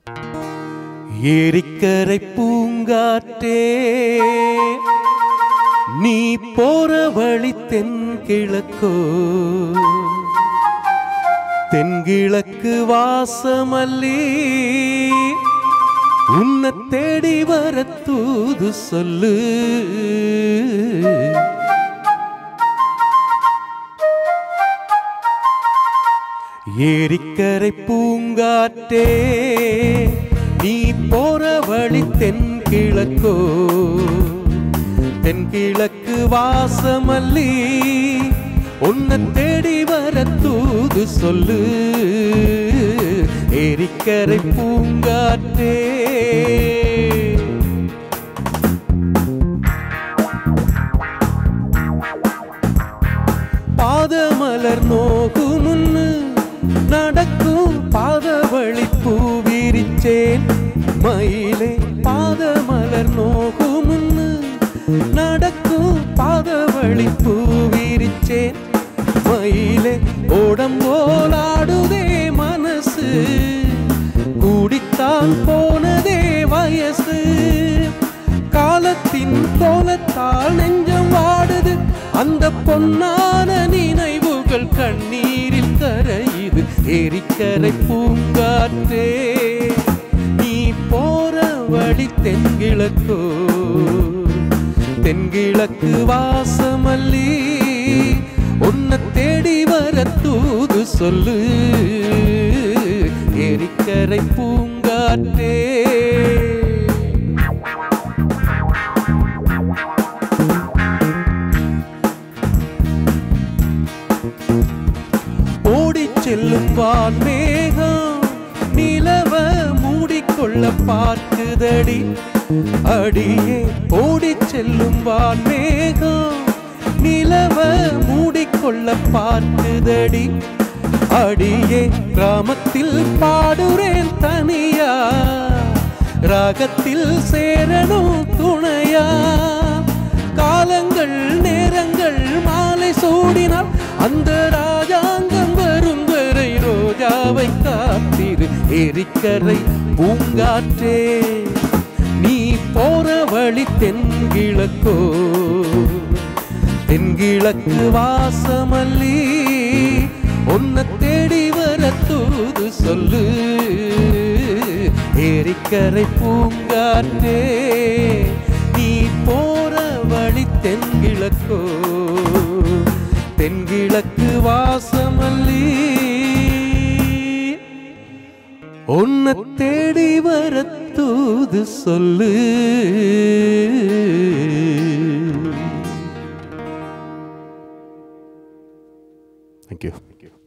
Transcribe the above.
ஏரிக்கரை பூங்காற்றே நீ போற வழி தென்கிழக்கோ தென்கிழக்கு வாசமல்லி உன்னை தேடி வர தூது சொல்லு ஏரிக்கரை பூங்காற்றே நீ போற வழி தென்கிழக்கோ தென்கிழக்கு வாசமல்லி உன்னை தேடி வர தூது சொல்லு ஏரிக்கரை பூங்காற்றே பாதமலர் நோகு முன்னு நடக்கும் பாத வழி பூவிரிச்சேன் மயிலே பாதமலர் நோகு முன்னு நடக்கும் பாத வழி பூவிரிச்சேன் மயிலே ஓடம் போலாடுதே மனசு கூடித்தான் போனதே வயசு காலத்தின் கோலத்தால் நெஞ்சம் வாடுது அந்த பொன்னான நினைவுகள் கண்ணீரில் கரையுது ஏரிக்கரை பூங்காற்றே நீ போற வழி தென்கிழக்கோ தென்கிழக்கு வாசமல்லி உன்னை தேடி வர தூது சொல்லு ஏரிக்கரை பூங்காற்றே ஓடிச் செல்லும் வான் மேகம் நிலவ மூடிக்கொள்ள பார்க்குதடி அடியே ஓடிச் செல்லும் வான் மேகம் நிலவ மூடிக்கொள்ள பார்க்குதடி அடியே கிராமத்தில் பாடுறேன் தனியா ராகத்தில் சேரணும் துணையா காலங்கள் நேரங்கள் மாலை சூடினால் அந்த ராஜாங்கம் வரும் வரை ரோஜாவை காத்திரு எரிக்கரை பூங்காற்றே நீ போற வழி தென்கிழக்கோ தென்கிழக்கு வாசமல்லி உன்னை தேடி வர தூது சொல்லு ஏரிக்கரை பூங்காற்றே நீ போற வழி தென்கிழக்கோ தென்கிழக்கு வாசமல்லி உன்னை தேடி வர தூது சொல்லு தேங்க்யூ